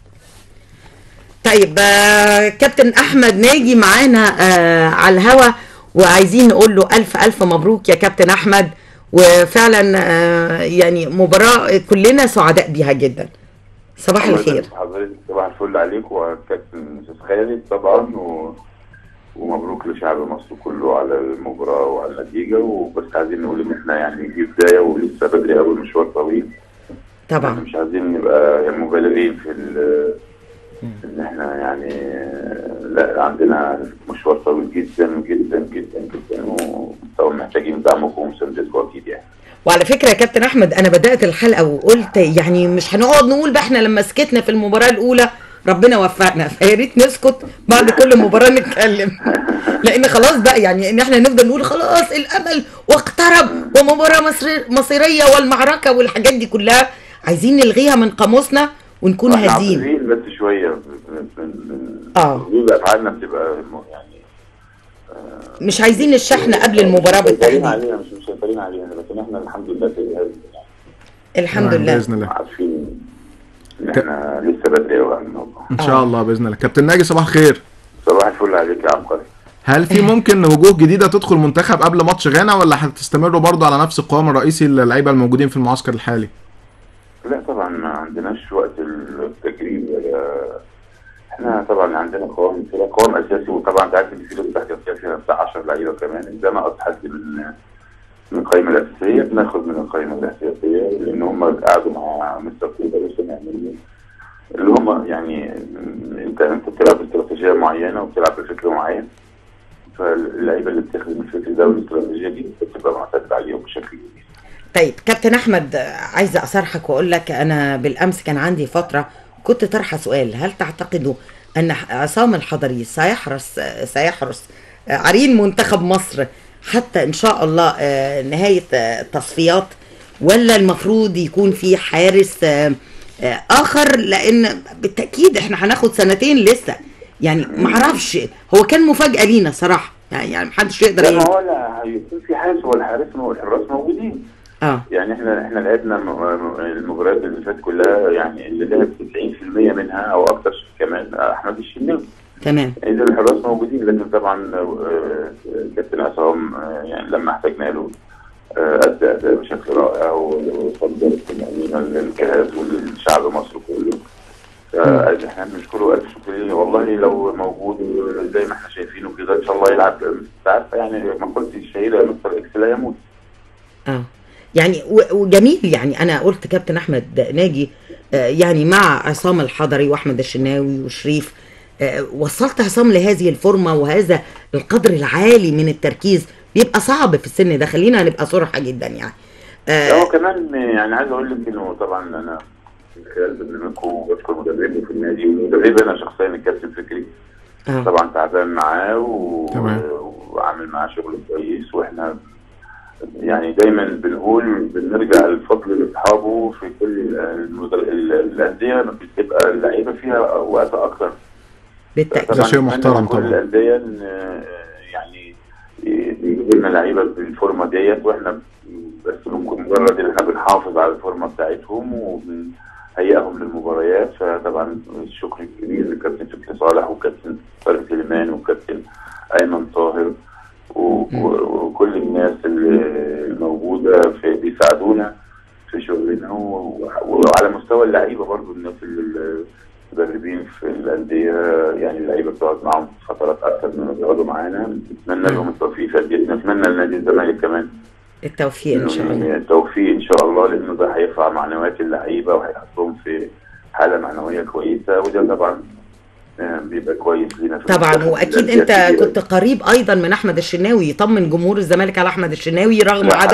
طيب آه، كابتن احمد ناجي معانا آه، على الهوا وعايزين نقول له الف الف مبروك يا كابتن احمد وفعلا آه، يعني مباراه كلنا سعداء بيها جدا صباح الخير حضرتك صباح الفل عليك وكابتن استاذ خالد طبعا و... ومبروك لشعب مصر كله على المباراه وعلى النتيجه وبس عايزين نقول ان احنا يعني دي بدايه ولسه بدري قوي مشوار طويل طبعا مش عايزين نبقى يعني مبالغين في ال- ان احنا يعني لا عندنا مشوار طويل جدا جدا جدا جدا وطبعا محتاجين دعمكم ومساندتكم اكيد يعني وعلى فكره يا كابتن احمد انا بدات الحلقه وقلت يعني مش هنقعد نقول بقى احنا لما سكتنا في المباراه الاولى ربنا وفقنا فيا ريت نسكت بعد كل مباراه نتكلم لان خلاص بقى يعني ان احنا نفضل نقول خلاص الامل واقترب ومباراه مصر مصيريه والمعركه والحاجات دي كلها عايزين نلغيها من قاموسنا ونكون احنا هزين عاطفيين بس شويه من- من- آه. ردود افعالنا بتبقى م- يعني مش عايزين الشحن قبل المباراه مش مسيطرين بالتحديد عليها مش مسيطرين عليها لكن احنا الحمد لله في الهزم يعني الحمد نعم، لله باذن الله عارفين ان احنا لسه بدري قوي على الموضوع ان شاء الله باذن الله كابتن ناجي صباح الخير صباح الفل عليك يا عبقري هل في ممكن وجوه جديده تدخل منتخب قبل ماتش غانا ولا هتستمروا برضو على نفس القوام الرئيسي اللعيبه الموجودين في المعسكر الحالي لا طبعا ما عندناش وقت التجريب ولا احنا طبعا عندنا قوام فرق قوام اساسي وطبعا انت عارف ان في لسه تحت فيها بتاع 10 لعيبه كمان ده ناقص حد من من القائمه الاساسيه بناخد من القائمه الاساسيه لان هم قعدوا مع مستر كوبر وسمع منه اللي هم يعني انت انت بتلعب باستراتيجيه معينه وبتلعب بفكر معين فاللعيبه اللي بتخدم الفكر ده والاستراتيجيه دي بتبقى معتمد عليهم بشكل كبير طيب كابتن احمد عايزه اصارحك واقول لك انا بالامس كان عندي فتره كنت طرحه سؤال هل تعتقدوا ان عصام الحضري سيحرس سيحرس عرين منتخب مصر حتى ان شاء الله آه، نهايه آه، التصفيات ولا المفروض يكون في حارس آه، آه، اخر لان بالتاكيد احنا هناخد سنتين لسه يعني معرفش هو كان مفاجاه لينا صراحه يعني يعني محدش يقدر لا ما يقول هو لا هيكون في حارس هو الحارس والحراس موجودين اه يعني احنا احنا لعبنا م- م- المباريات اللي فاتت كلها يعني اللي لعب 90% منها او اكتر كمان احمد الشناوي تمام اذا الحراس موجودين لكن طبعا آه، كابتن عصام آه، يعني لما احتاجنا له آه، ادى اداء بشكل رائع وفضل الطمانينه للجهاز وللشعب مصر كله فاحنا بنشكره الف شكر ليه والله لو موجود زي ما احنا شايفينه كده ان شاء الله يلعب انت عارفه يعني مقولة الشهيره مستر اكس لا يموت اه يعني و- وجميل يعني انا قلت كابتن احمد ناجي آه، يعني مع عصام الحضري واحمد الشناوي وشريف آه، وصلت عصام لهذه الفورمه وهذا القدر العالي من التركيز بيبقى صعب في السن ده خلينا نبقى صراحه جدا يعني لا هو آه كمان يعني عايز اقول لك انه طبعا انا من خلال برنامجكم بشكر مدربي في النادي ومدربي انا شخصيا الكابتن فكري آه. طبعا تعبان معاه و... تمام. وعامل معاه شغل كويس واحنا يعني دايما بنقول بنرجع الفضل لاصحابه في كل ال- المدر... ال- الانديه بتبقى اللعيبه فيها وقت اكتر بالتاكيد ده شيء نتمنى محترم من كل طبعا. الانديه ان آه، يعني يجيبوا لنا لعيبه بالفورمه ديت واحنا بس ممكن مجرد ان احنا بنحافظ على الفورمه بتاعتهم وبنهيئهم للمباريات فطبعا الشكر الكبير للكابتن فكري صالح وكابتن طارق سليمان وكابتن ايمن طاهر و- و- وكل الناس اللي موجوده في بيساعدونا في شغلنا و- وعلى مستوى اللعيبه برضو الناس اللي المدربين في الانديه يعني اللعيبه بتقعد معاهم فترات اكثر من ما بيقعدوا معانا نتمنى لهم التوفيق في أنديتنا. نتمنى لنادي الزمالك كمان التوفيق ان شاء الله إنه التوفيق ان شاء الله لانه ده هيرفع معنويات اللعيبه وهيحطهم في حاله معنويه كويسه وده طبعا آه، بيبقى كويس لينا في طبعا المنتخب. واكيد الأندية انت الكبيرة كنت قريب ايضا من احمد الشناوي يطمن جمهور الزمالك على احمد الشناوي رغم لا، عدم حد كويس.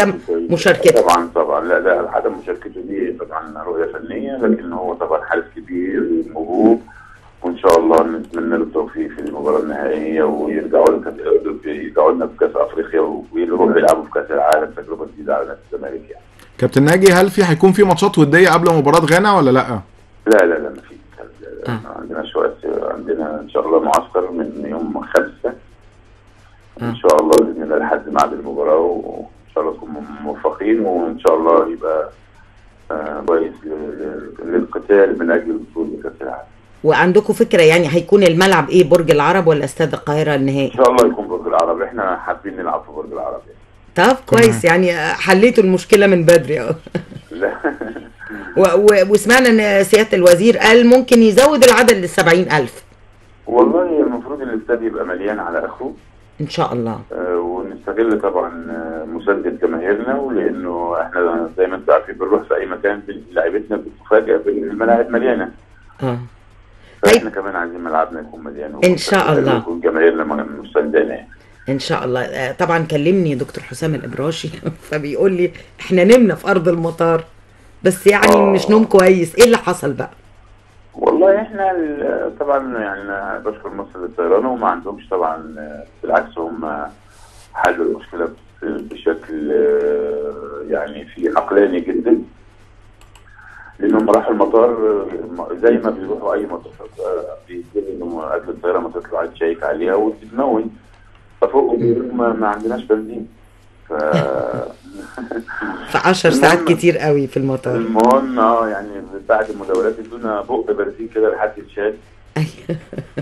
مشاركته طبعا طبعا لا لا عدم مشاركته دي طبعا رؤيه فنيه لكن هو طبعا حارس كبير وموهوب وان شاء الله نتمنى له التوفيق في المباراه النهائيه ويرجعوا لنا يرجعوا لنا بكاس افريقيا ويروحوا يلعبوا في كاس العالم تجربه جديده على نادي الزمالك يعني كابتن ناجي هل في هيكون في ماتشات وديه قبل مباراه غانا ولا لا لا لا لا ما في عندنا شويه عندنا ان شاء الله معسكر من يوم خمسة ان شاء الله باذن الله لحد ميعاد المباراه وان شاء الله نكون موفقين وان شاء الله يبقى آه، كويس ل- ل- للقتال من اجل الوصول لكاس العالم وعندكم فكره يعني هيكون الملعب ايه برج العرب ولا استاد القاهره النهائي ان شاء الله يكون برج العرب احنا حابين نلعب في برج العرب يعني. طب كويس يعني حليتوا المشكله من بدري اهو لا و- و- وسمعنا ان سياده الوزير قال ممكن يزود العدد لل 70000 والله المفروض الاستاد يبقى مليان على اخره ان شاء الله آه، ونستغل طبعا آه، مسانده جماهيرنا ولانه احنا زي ما انتم عارفين بنروح في اي مكان بن- لعيبتنا بتفاجئ بالملاعب مليانه اه فاحنا كمان عايزين ملعبنا يكون مليان إن شاء الله. ويكون جماهيرنا م- مساندانا يعني. ان شاء الله آه، طبعا كلمني دكتور حسام الابراشي فبيقول لي احنا نمنا في ارض المطار بس يعني آه. مش نوم كويس ايه اللي حصل بقى والله احنا ال- طبعا يعني أنا بشكر مصر للطيران وما عندهمش طبعا آه، بالعكس هم حلوا المشكله ب- بشكل آه، يعني في عقلاني جدا لانهم راحوا المطار آه، زي ما بيروحوا اي مطار آه، بيجري انه قبل الطياره ما تطلع تشيك عليها وتتمون ففوق بيقولوا ما, ما عندناش بنزين ف في 10 ساعات المهم- كتير قوي في المطار المهم اه يعني بعد المداولات ادونا بق بنزين كده لحد الشات أيوة.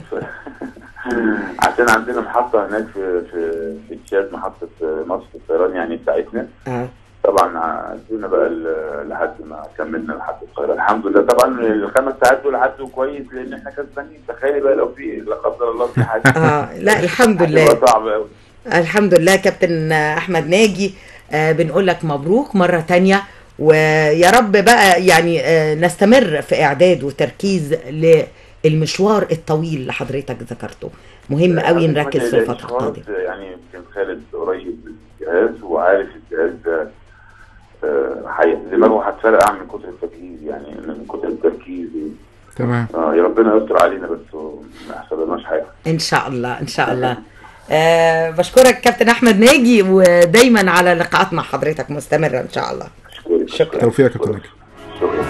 عشان عندنا محطة هناك في في في تشاد محطة مصر الطيران يعني بتاعتنا اه طبعا ادونا بقى ال- لحد ما كملنا لحد القاهرة الحمد لله طبعا الخمس ساعات دول عدوا كويس لان احنا كسبانين تخيلي بقى لو في لا قدر الله في حاجة اه لا الحمد لله هتبقى صعب قوي الحمد لله كابتن احمد ناجي آه بنقول لك مبروك مره تانية ويا رب بقى يعني آه نستمر في اعداد وتركيز للمشوار الطويل اللي حضرتك ذكرته مهم قوي نركز في الفتره القادمه يعني يمكن خالد قريب من الجهاز وعارف الجهاز ده آه، حي- دماغه هتفرقع من كتر التجهيز يعني من كتر التركيز تمام اه يا ربنا يستر علينا بس ما يحصلناش حاجه ان شاء الله ان شاء الله آه بشكرك كابتن احمد ناجي ودايما على لقاءات مع حضرتك مستمره ان شاء الله شكرا شكرا. توفيق يا كابتن ناجي شكرا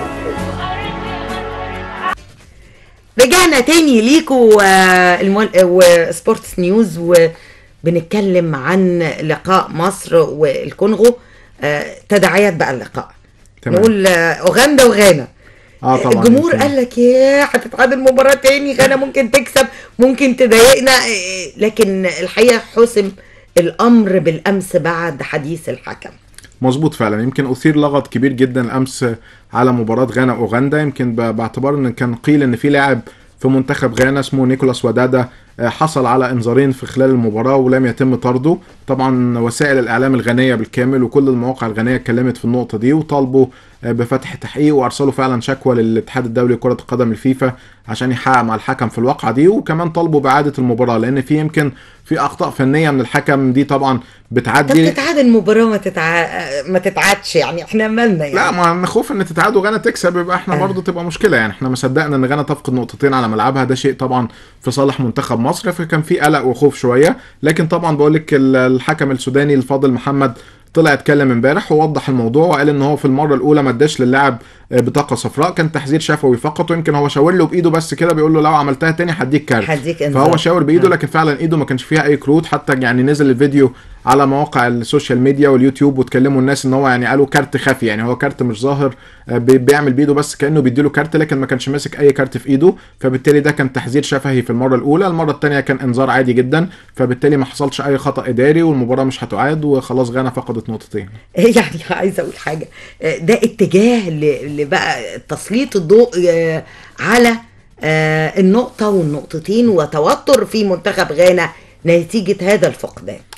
رجعنا تاني ليكوا آه، المول... وسبورتس نيوز وبنتكلم عن لقاء مصر والكونغو آه، تداعيات بقى اللقاء تمام. نقول آه، اوغندا وغانا اه طبعا الجمهور يمكن- قال لك ياه هتتعادل مباراة تاني غانا ممكن تكسب ممكن تضايقنا آه، لكن الحقيقة حسم الأمر بالأمس بعد حديث الحكم مظبوط فعلا يمكن اثير لغط كبير جدا امس على مباراه غانا واوغندا يمكن ب- باعتبار ان كان قيل ان في لاعب في منتخب غانا اسمه نيكولاس ودادا آه، حصل على انذارين في خلال المباراه ولم يتم طرده طبعا وسائل الاعلام الغانيه بالكامل وكل المواقع الغانيه اتكلمت في النقطه دي وطالبوا آه، بفتح تحقيق وارسلوا فعلا شكوى للاتحاد الدولي لكره القدم الفيفا عشان يحقق مع الحكم في الواقعه دي وكمان طالبوا باعاده المباراه لان في يمكن في اخطاء فنيه من الحكم دي طبعا طب بتعدي تتعادل مباراة ما, تتع... ما تتعادش يعني احنا مالنا يعني لا ما نخوف ان تتعاد وغانا تكسب يبقى احنا آه. برضه تبقى مشكله يعني احنا ما صدقنا ان غانا تفقد نقطتين على ملعبها ده شيء طبعا في صالح منتخب مصر فكان في قلق وخوف شويه لكن طبعا بقول لك ال- الحكم السوداني الفاضل محمد طلع اتكلم امبارح ووضح الموضوع وقال ان هو في المره الاولى ما اداش للاعب آه، بطاقه صفراء كان تحذير شفوي فقط ويمكن هو شاور له بايده بس كده بيقول له لو عملتها تاني هديك كارت هديك انذار. فهو شاور بايده آه. لكن فعلا ايده ما كانش فيها اي كروت حتى يعني نزل الفيديو على مواقع السوشيال ميديا واليوتيوب وتكلموا الناس ان هو يعني قالوا كارت خفي يعني هو كارت مش ظاهر آه، بي- بيعمل بايده بس كانه بيديله كارت لكن ما كانش ماسك اي كارت في ايده فبالتالي ده كان تحذير شفهي في المره الاولى المره الثانيه كان انذار عادي جدا فبالتالي ما حصلش اي خطا اداري والمباراه مش هتعاد وخلاص غانا فقدت نقطتين يعني عايزه اقول حاجه آه، ده اتجاه ل- لبقى تسليط الضوء آه، على آه، النقطه والنقطتين وتوتر في منتخب غانا نتيجه هذا الفقدان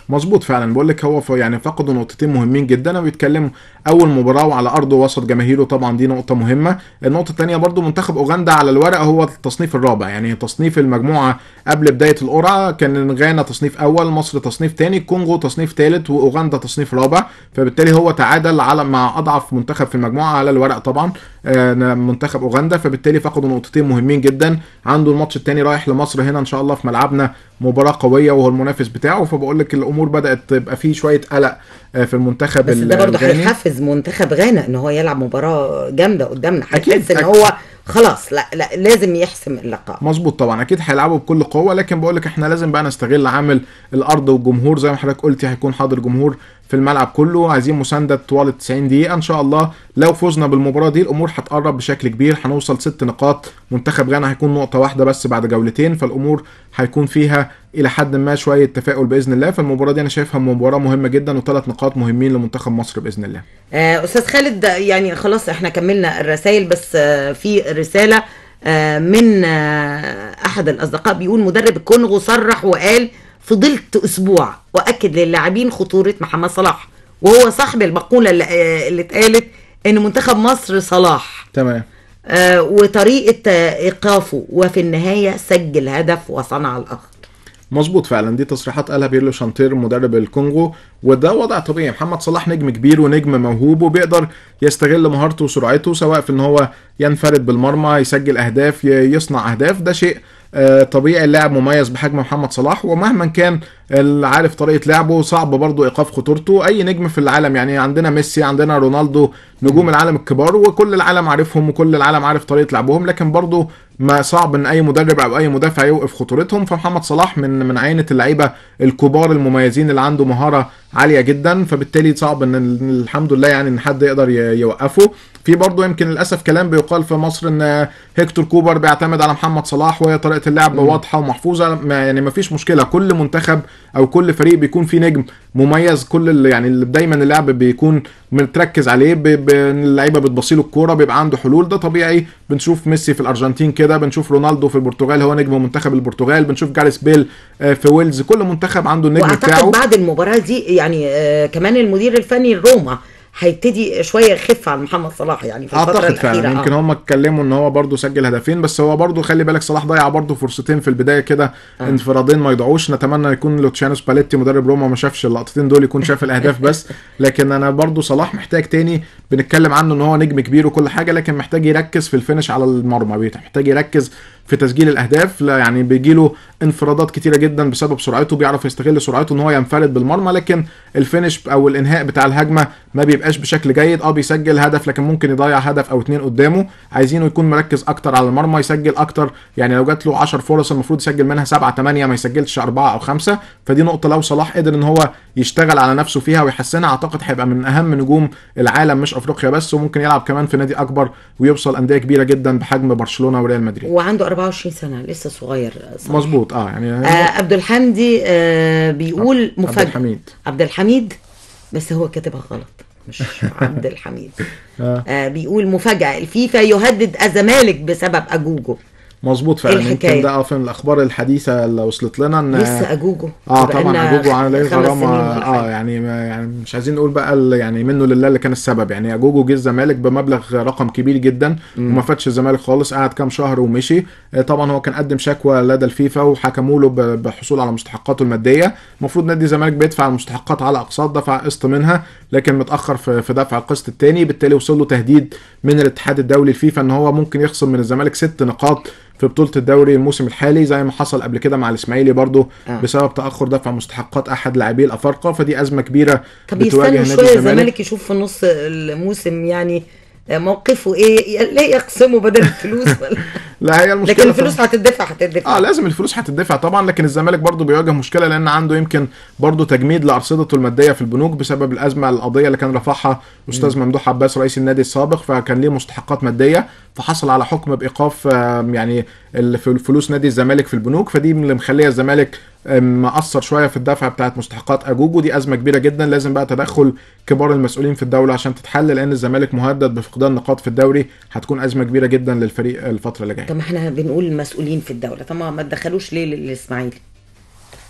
مظبوط فعلا بقول لك هو ف- يعني فقدوا نقطتين مهمين جدا وبيتكلموا اول مباراه وعلى ارضه وسط جماهيره طبعا دي نقطه مهمه النقطه الثانيه برضو منتخب اوغندا على الورق هو التصنيف الرابع يعني تصنيف المجموعه قبل بدايه القرعه كان غانا تصنيف اول مصر تصنيف ثاني الكونغو تصنيف ثالث واوغندا تصنيف رابع فبالتالي هو تعادل على مع اضعف منتخب في المجموعه على الورق طبعا آه، منتخب اوغندا فبالتالي فقدوا نقطتين مهمين جدا عنده الماتش الثاني رايح لمصر هنا ان شاء الله في ملعبنا مباراه قويه وهو المنافس بتاعه فبقول لك الامور بدات تبقى فيه شويه قلق آه، في المنتخب بس ده برضه الغاني. هيحفز منتخب غانا ان هو يلعب مباراه جامده قدامنا أكيد، هيحس ان أكيد. هو خلاص لا لا لازم يحسم اللقاء مظبوط طبعا اكيد هيلعبوا بكل قوه لكن بقول لك احنا لازم بقى نستغل عامل الارض والجمهور زي ما حضرتك قلتي هيكون حاضر جمهور في الملعب كله عايزين مسانده طوال ال 90 دقيقه ان شاء الله لو فزنا بالمباراه دي الامور هتقرب بشكل كبير هنوصل ست نقاط منتخب غانا هيكون نقطه واحده بس بعد جولتين فالامور هيكون فيها الى حد ما شويه تفاؤل باذن الله فالمباراه دي انا شايفها مباراه مهمه جدا وثلاث نقاط مهمين لمنتخب مصر باذن الله آه، استاذ خالد يعني خلاص احنا كملنا الرسائل بس آه، في رساله آه، من آه، احد الاصدقاء بيقول مدرب الكونغو صرح وقال فضلت اسبوع واكد للاعبين خطوره محمد صلاح وهو صاحب المقوله اللي, آه، اللي اتقالت ان منتخب مصر صلاح تمام آه، وطريقه آه، ايقافه وفي النهايه سجل هدف وصنع الاخر مظبوط فعلا دي تصريحات قالها بيرلو شانتير مدرب الكونغو وده وضع طبيعي محمد صلاح نجم كبير ونجم موهوب وبيقدر يستغل مهارته وسرعته سواء في ان هو ينفرد بالمرمى يسجل اهداف ي- يصنع اهداف ده شيء آه، طبيعي اللاعب مميز بحجم محمد صلاح ومهما كان اللي عارف طريقه لعبه صعب برضه ايقاف خطورته اي نجم في العالم يعني عندنا ميسي عندنا رونالدو نجوم العالم الكبار وكل العالم عارفهم وكل العالم عارف طريقه لعبهم لكن برضه ما صعب ان اي مدرب او اي مدافع يوقف خطورتهم فمحمد صلاح من من عينه اللعيبه الكبار المميزين اللي عنده مهاره عاليه جدا فبالتالي صعب ان ال- الحمد لله يعني ان حد يقدر ي- يوقفه في برضه يمكن للاسف كلام بيقال في مصر ان هيكتور كوبر بيعتمد على محمد صلاح وهي طريقه اللعب واضحه ومحفوظه ما يعني ما فيش مشكله كل منتخب او كل فريق بيكون فيه نجم مميز كل اللي يعني اللي دايما اللعب بيكون متركز عليه ب- ب- اللعيبه بتبصيله الكوره بيبقى عنده حلول ده طبيعي بنشوف ميسي في الارجنتين كده بنشوف رونالدو في البرتغال هو نجم منتخب البرتغال بنشوف جاريس بيل آه، في ويلز كل منتخب عنده النجم بتاعه واعتقد بعد المباراه دي يعني آه كمان المدير الفني لروما هيبتدي شويه يخف عن محمد صلاح يعني في الفتره اعتقد الاخيره فعلا يمكن آه. هم اتكلموا ان هو برضه سجل هدفين بس هو برضه خلي بالك صلاح ضيع برضه فرصتين في البدايه كده آه. انفرادين ما يضيعوش نتمنى يكون لوتشانو سباليتي مدرب روما ما شافش اللقطتين دول يكون شاف الاهداف بس لكن انا برضه صلاح محتاج تاني بنتكلم عنه ان هو نجم كبير وكل حاجه لكن محتاج يركز في الفينش على المرمى بيت- محتاج يركز في تسجيل الاهداف لا يعني بيجي له انفرادات كتيره جدا بسبب سرعته بيعرف يستغل سرعته ان هو ينفرد بالمرمى لكن الفينش او الانهاء بتاع الهجمه ما بيبقاش بشكل جيد اه بيسجل هدف لكن ممكن يضيع هدف او اتنين قدامه عايزينه يكون مركز اكتر على المرمى يسجل اكتر يعني لو جات له 10 فرص المفروض يسجل منها 7 8 ما يسجلش 4 او 5 فدي نقطه لو صلاح قدر ان هو يشتغل على نفسه فيها ويحسنها اعتقد هيبقى من اهم نجوم العالم مش افريقيا بس وممكن يلعب كمان في نادي اكبر ويوصل انديه كبيره جدا بحجم برشلونه وريال مدريد وعنده 24 سنه لسه صغير آه، صلاح. مظبوط اه يعني آه عبد الحمدي آه بيقول عبد مفاجاه الحميد عبد الحميد بس هو كاتبها غلط مش عبد الحميد آه. آه بيقول مفاجاه الفيفا يهدد الزمالك بسبب اجوجو مظبوط فعلا إيه يمكن الحكاية؟ ده اه في الاخبار الحديثه اللي وصلت لنا ان لسه اجوجو اه بقالنا طبعا اجوجو عليه خمس سنين غرامه ولا اه حاجة. يعني ما يعني مش عايزين نقول بقى ال- يعني منه لله اللي كان السبب يعني اجوجو جه الزمالك بمبلغ رقم كبير جدا وما فاتش الزمالك خالص قعد كام شهر ومشي آه طبعا هو كان قدم شكوى لدى الفيفا وحكموا له ب- بحصول على مستحقاته الماديه المفروض نادي الزمالك بيدفع المستحقات على اقساط دفع قسط منها لكن متاخر في في دفع القسط الثاني بالتالي وصل له تهديد من الاتحاد الدولي الفيفا ان هو ممكن يخصم من الزمالك ست نقاط في بطوله الدوري الموسم الحالي زي ما حصل قبل كده مع الاسماعيلي برضه آه. بسبب تاخر دفع مستحقات احد لاعبي الافارقه فدي ازمه كبيره طب بتواجه يستنوا نادي شويه الزمالك يشوف في نص الموسم يعني موقفه ايه لا يقسموا بدل الفلوس ولا لا هي المشكله لكن في- الفلوس هتدفع هتدفع اه لازم الفلوس هتدفع طبعا لكن الزمالك برضه بيواجه مشكله لان عنده يمكن برضه تجميد لارصدته الماديه في البنوك بسبب الازمه القضيه اللي كان رفعها استاذ ممدوح عباس رئيس النادي السابق فكان ليه مستحقات ماديه فحصل على حكم بايقاف آه، يعني ال- في فلوس نادي الزمالك في البنوك فدي من اللي مخليه الزمالك آه، مقصر شويه في الدفع بتاعت مستحقات اجوجو دي ازمه كبيره جدا لازم بقى تدخل كبار المسؤولين في الدوله عشان تتحل لان الزمالك مهدد بفقدان نقاط في الدوري هتكون ازمه كبيره جدا للفريق الفتره اللي جايه طب ما احنا بنقول المسؤولين في الدوله طب ما ما تدخلوش ليه للاسماعيلي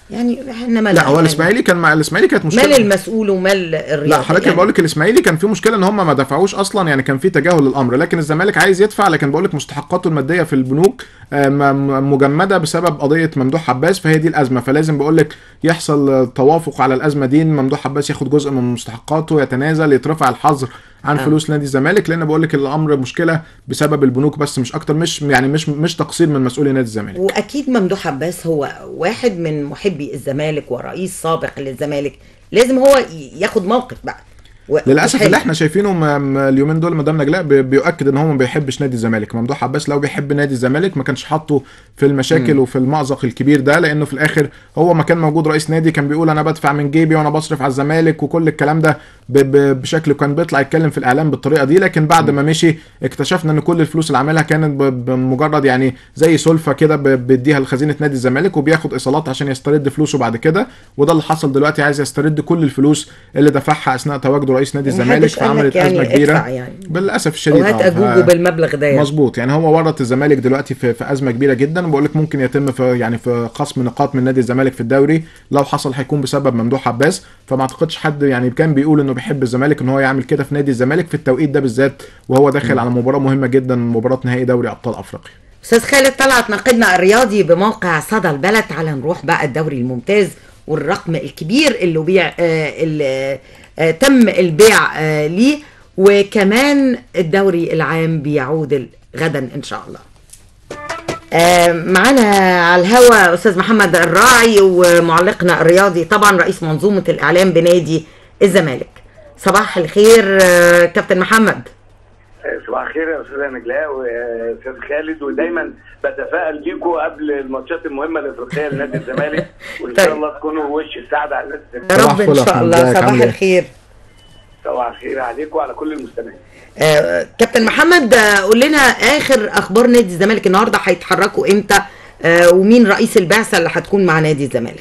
يعني احنا مال لا هو الاسماعيلي كان مع الاسماعيلي كانت مشكله مال المسؤول ومال الرياضي لا حضرتك يعني. بقول لك الاسماعيلي كان في مشكله ان هم ما دفعوش اصلا يعني كان في تجاهل للامر لكن الزمالك عايز يدفع لكن بقول لك مستحقاته الماديه في البنوك آه، م- م- مجمده بسبب قضيه ممدوح عباس فهي دي الازمه فلازم بقول لك يحصل آه، توافق على الازمه دي إن ممدوح عباس ياخد جزء من مستحقاته يتنازل يترفع الحظر عن آه. فلوس نادي الزمالك لان بقول لك الامر مشكله بسبب البنوك بس مش اكتر مش يعني مش مش تقصير من مسؤولي نادي الزمالك واكيد ممدوح عباس هو واحد من محبي الزمالك ورئيس سابق للزمالك لازم هو ي- ياخد موقف بقى و- للاسف وحلو. اللي احنا شايفينه م- م- اليومين دول مدام نجلاء بي- بيؤكد ان هو ما بيحبش نادي الزمالك ممدوح عباس لو بيحب نادي الزمالك ما كانش حاطه في المشاكل وفي المأزق الكبير ده لانه في الاخر هو ما كان موجود رئيس نادي كان بيقول انا بدفع من جيبي وانا بصرف على الزمالك وكل الكلام ده ب- ب- بشكل كان بيطلع يتكلم في الاعلام بالطريقه دي لكن بعد ما مشي اكتشفنا ان كل الفلوس اللي عاملها كانت ب- بمجرد يعني زي سلفه كده ب- بيديها لخزينه نادي الزمالك وبياخد ايصالات عشان يسترد فلوسه بعد كده وده اللي حصل دلوقتي عايز يسترد كل الفلوس اللي دفعها اثناء تواجده رئيس نادي ومحدش الزمالك قال لك فعملت يعني ازمه كبيره ادفع يعني. بالاسف الشديد وهات آه، ف- اجوجه بالمبلغ ده يعني. مظبوط يعني هو ورط الزمالك دلوقتي في, في ازمه كبيره جدا وبقول لك ممكن يتم في يعني في خصم نقاط من نادي الزمالك في الدوري لو حصل هيكون بسبب ممدوح عباس فما اعتقدش حد يعني كان بيقول انه بيحب الزمالك ان هو يعمل كده في نادي الزمالك في التوقيت ده بالذات وهو داخل على مباراه مهمه جدا مباراه نهائي دوري ابطال افريقيا استاذ خالد طلعت ناقدنا الرياضي بموقع صدى البلد تعالى نروح بقى الدوري الممتاز والرقم الكبير اللي بيع آه اللي آه تم البيع آه ليه وكمان الدوري العام بيعود ال- غدا ان شاء الله آه معانا على الهوا استاذ محمد الراعي ومعلقنا الرياضي طبعا رئيس منظومه الاعلام بنادي الزمالك صباح الخير آه كابتن محمد صباح الخير يا استاذه نجلاء واستاذ خالد ودايما بتفائل بيكم قبل الماتشات المهمه الافريقيه لنادي الزمالك وان طيب. شاء الله تكونوا وش السعاده على نادي يا الزمالك رب ان صباح شاء الفل الله يا أحمد. صباح عامل إيه؟ الخير صباح الخير عليكم وعلى كل المستمعين آه، كابتن محمد آه، قول لنا اخر اخبار نادي الزمالك النهارده هيتحركوا امتى آه، ومين رئيس البعثه اللي هتكون مع نادي الزمالك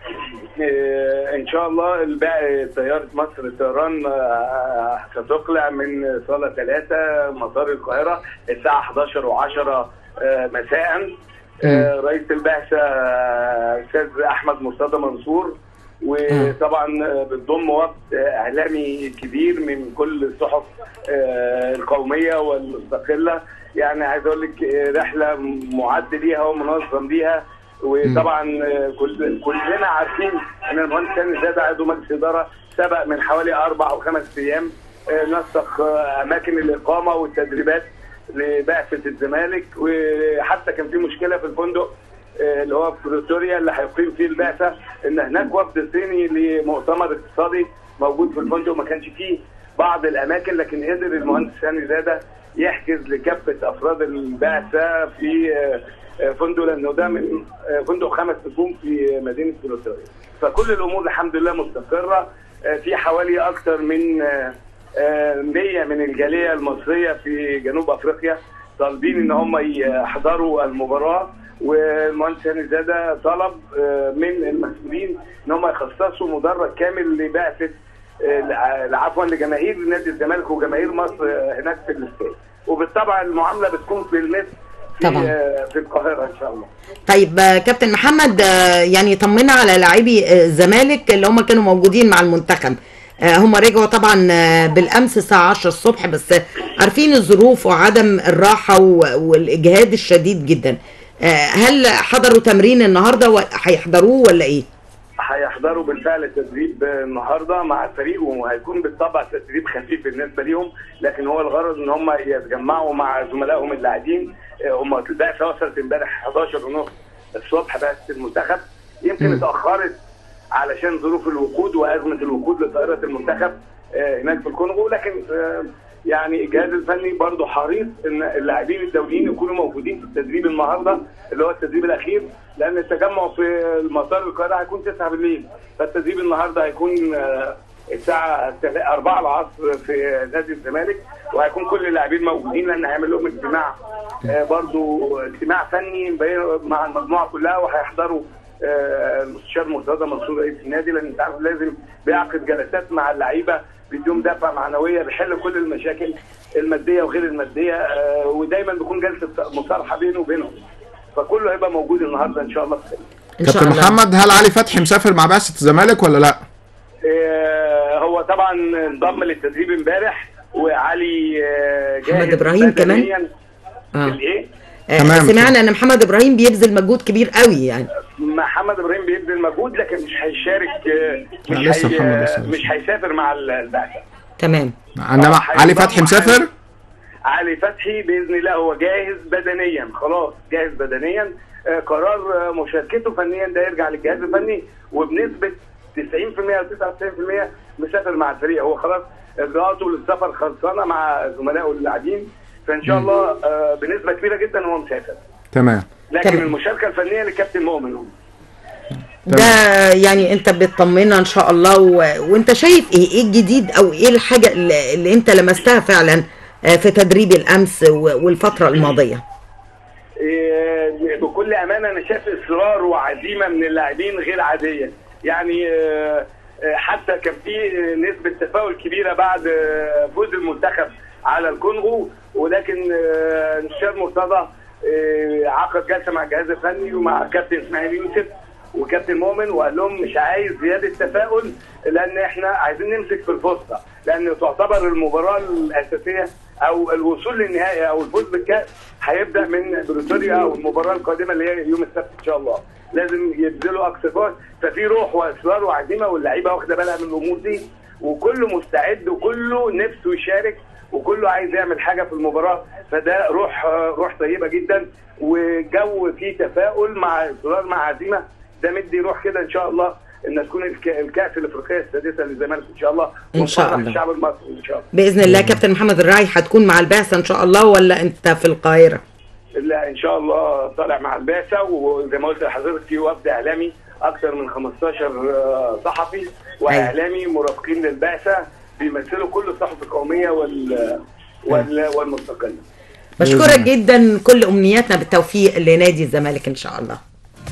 آه، ان شاء الله الباقي طياره مصر للطيران آه، ستقلع من صاله ثلاثة مطار القاهره الساعه 11 و10 مساء آه، رئيس البعثه آه، استاذ احمد مرتضى منصور وطبعا آه، بتضم وفد آه، اعلامي كبير من كل الصحف آه، القوميه والمستقله يعني عايز اقول لك آه، رحله معد ليها ومنظم ليها وطبعا آه، كل كلنا عارفين ان المهندس سامي زاد عضو مجلس اداره سبق من حوالي اربع او خمس ايام آه، نسق آه، اماكن الاقامه والتدريبات لبعثه الزمالك وحتى كان في مشكله في الفندق آه، اللي هو في بريتوريا اللي هيقيم فيه البعثه ان هناك وفد صيني لمؤتمر اقتصادي موجود في الفندق ما كانش فيه بعض الاماكن لكن قدر المهندس سامي زاده يحجز لكافه افراد البعثه في آه، آه، فندق لانه ده من آه، فندق خمس نجوم في مدينه بريتوريا فكل الامور الحمد لله مستقره آه، في حوالي اكثر من آه، آه، 100 من الجاليه المصريه في جنوب افريقيا طالبين ان هم يحضروا المباراه والمهندس هاني زاده طلب آه، من المسؤولين ان هم يخصصوا مدرج كامل لبعثه آه، عفوا لجماهير نادي الزمالك وجماهير مصر آه، هناك في الاستاد وبالطبع المعامله بتكون في المثل في طبعاً. آه، في القاهره ان شاء الله طيب آه، كابتن محمد آه، يعني طمنا على لاعبي آه، الزمالك اللي هم كانوا موجودين مع المنتخب آه، هم رجعوا طبعا آه، بالامس الساعه 10 الصبح بس آه، عارفين الظروف وعدم الراحه و- والاجهاد الشديد جدا آه، هل حضروا تمرين النهارده وهيحضروه ولا ايه؟ هيحضروا بالفعل التدريب النهارده مع الفريق وهيكون بالطبع تدريب خفيف بالنسبه ليهم لكن هو الغرض ان هم يتجمعوا مع زملائهم اللاعبين آه، هم البعثه وصلت امبارح 11 ونص الصبح بعثه المنتخب يمكن اتاخرت علشان ظروف الوقود وازمه الوقود لطائره المنتخب آه، هناك في الكونغو لكن آه، يعني الجهاز الفني برضه حريص ان اللاعبين الدوليين يكونوا موجودين في التدريب النهارده اللي هو التدريب الاخير لان التجمع في المطار القاهره هيكون 9 بالليل فالتدريب النهارده هيكون آه، الساعه 4 العصر في نادي الزمالك وهيكون كل اللاعبين موجودين لان هيعمل لهم اجتماع آه، برضو اجتماع فني بين- مع المجموعه كلها وهيحضروا آه، المستشار مرتضى منصور رئيس النادي لان انت عارف لازم بيعقد جلسات مع اللعيبه بيديهم دفعه معنويه بيحل كل المشاكل الماديه وغير الماديه آه، ودايما بيكون جلسه مصالحه بينه وبينهم فكله هيبقى موجود النهارده ان شاء الله في الخير. ان شاء كابتن الله محمد هل علي فتحي مسافر مع بعثه الزمالك ولا لا؟ آه، هو طبعا انضم للتدريب امبارح وعلي آه، جاهز محمد إبراهيم كمان؟ بدنياً. آه. الايه؟ آه، تمام. سمعنا ان محمد ابراهيم بيبذل مجهود كبير قوي يعني محمد ابراهيم بيبذل مجهود لكن مش هيشارك آه، مش لا، لسه هي- محمد لسه. مش هيسافر مع البعثه تمام انما آه، علي هينضم فتحي مسافر؟ علي فتحي باذن الله هو جاهز بدنيا خلاص جاهز بدنيا آه، قرار آه، مشاركته فنيا ده يرجع للجهاز الفني وبنسبه 90% او 99% مسافر مع الفريق هو خلاص اجراءاته للسفر خلصانه مع زملائه اللاعبين فان شاء الله آه، بنسبه كبيره جدا هو مسافر تمام لكن تمام. المشاركه الفنيه للكابتن مؤمن ده يعني انت بتطمنا ان شاء الله و... وانت شايف ايه ايه الجديد او ايه الحاجه اللي, اللي انت لمستها فعلا آه، في تدريب الامس و... والفتره الماضيه إيه، بكل امانه انا شايف اصرار وعزيمه من اللاعبين غير عاديه يعني آه، آه، حتى كان في آه، نسبه تفاؤل كبيره بعد آه، فوز المنتخب على الكونغو ولكن آه، نشار مرتضى آه، عقد جلسه مع الجهاز الفني ومع كابتن اسماعيل يوسف وكابتن مؤمن وقال لهم مش عايز زياده تفاؤل لان احنا عايزين نمسك في الفرصه لان تعتبر المباراه الاساسيه او الوصول للنهائي او الفوز بالكاس هيبدا من بريتوريا او المباراه القادمه اللي هي يوم السبت ان شاء الله لازم يبذلوا اقصى جهد ففي روح واصرار وعزيمه واللعيبه واخده بالها من الامور دي وكله مستعد وكله نفسه يشارك وكله عايز يعمل حاجه في المباراه فده روح روح طيبه جدا وجو فيه تفاؤل مع اصرار مع عزيمه ده مدي روح كده ان شاء الله ان تكون الك- الكاس الافريقيه السادسه للزمالك ان شاء الله إن شاء ونفرح الله. الشعب المصري ان شاء الله باذن الله كابتن محمد الراعي هتكون مع البعثه ان شاء الله ولا انت في القاهره لا ان شاء الله طالع مع البعثه وزي ما قلت لحضرتك في وفد اعلامي اكثر من 15 آه، صحفي واعلامي مرافقين للبعثه بيمثلوا كل الصحف القوميه وال وال والمستقله بشكرك جدا كل امنياتنا بالتوفيق لنادي الزمالك ان شاء الله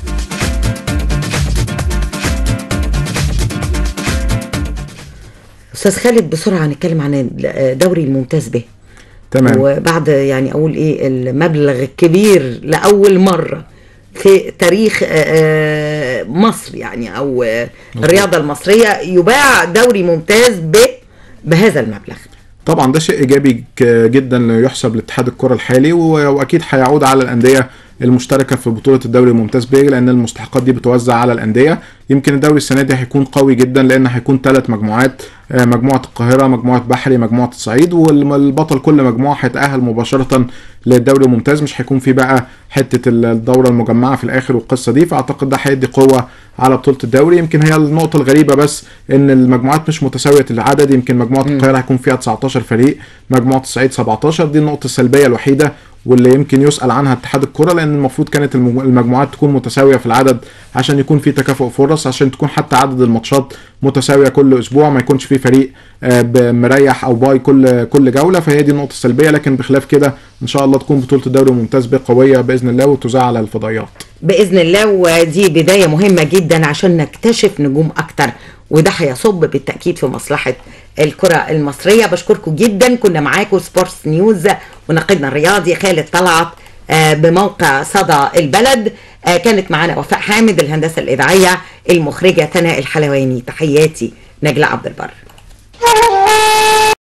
استاذ خالد بسرعه هنتكلم عن الدوري الممتاز به تمام وبعد يعني اقول ايه المبلغ الكبير لاول مره في تاريخ آه، آه، مصر يعني او آه، الرياضه المصريه يباع دوري ممتاز ب بهذا المبلغ طبعا ده شيء ايجابي ك- جدا يحسب لاتحاد الكره الحالي و- واكيد هيعود على الانديه المشتركه في بطوله الدوري الممتاز ب لان المستحقات دي بتوزع على الانديه يمكن الدوري السنه دي هيكون قوي جدا لان هيكون ثلاث مجموعات آه، مجموعه القاهره مجموعه بحري مجموعه الصعيد والبطل كل مجموعه هيتاهل مباشره للدوري الممتاز مش هيكون في بقى حته الدوره المجمعه في الاخر والقصه دي فاعتقد ده هيدي قوه على بطوله الدوري يمكن هي النقطه الغريبه بس ان المجموعات مش متساويه العدد يمكن مجموعه القاهره هيكون فيها 19 فريق مجموعه الصعيد 17 دي النقطه السلبيه الوحيده واللي يمكن يسال عنها اتحاد الكره لان المفروض كانت المج- المجموعات تكون متساويه في العدد عشان يكون في تكافؤ فرص عشان تكون حتى عدد الماتشات متساويه كل اسبوع ما يكونش في فريق آه، ب- مريح او باي كل كل جوله فهي دي النقطه السلبيه لكن بخلاف كده ان شاء الله تكون بطوله الدوري الممتاز بقويه باذن الله وتذاع على الفضائيات باذن الله ودي بدايه مهمه جدا عشان نكتشف نجوم اكتر وده هيصب بالتاكيد في مصلحه الكره المصريه بشكركم جدا كنا معاكم سبورتس نيوز وناقدنا الرياضي خالد طلعت آه، بموقع صدى البلد آه، كانت معانا وفاء حامد الهندسه الاذاعيه المخرجه تناء الحلواني تحياتي نجلاء عبد البر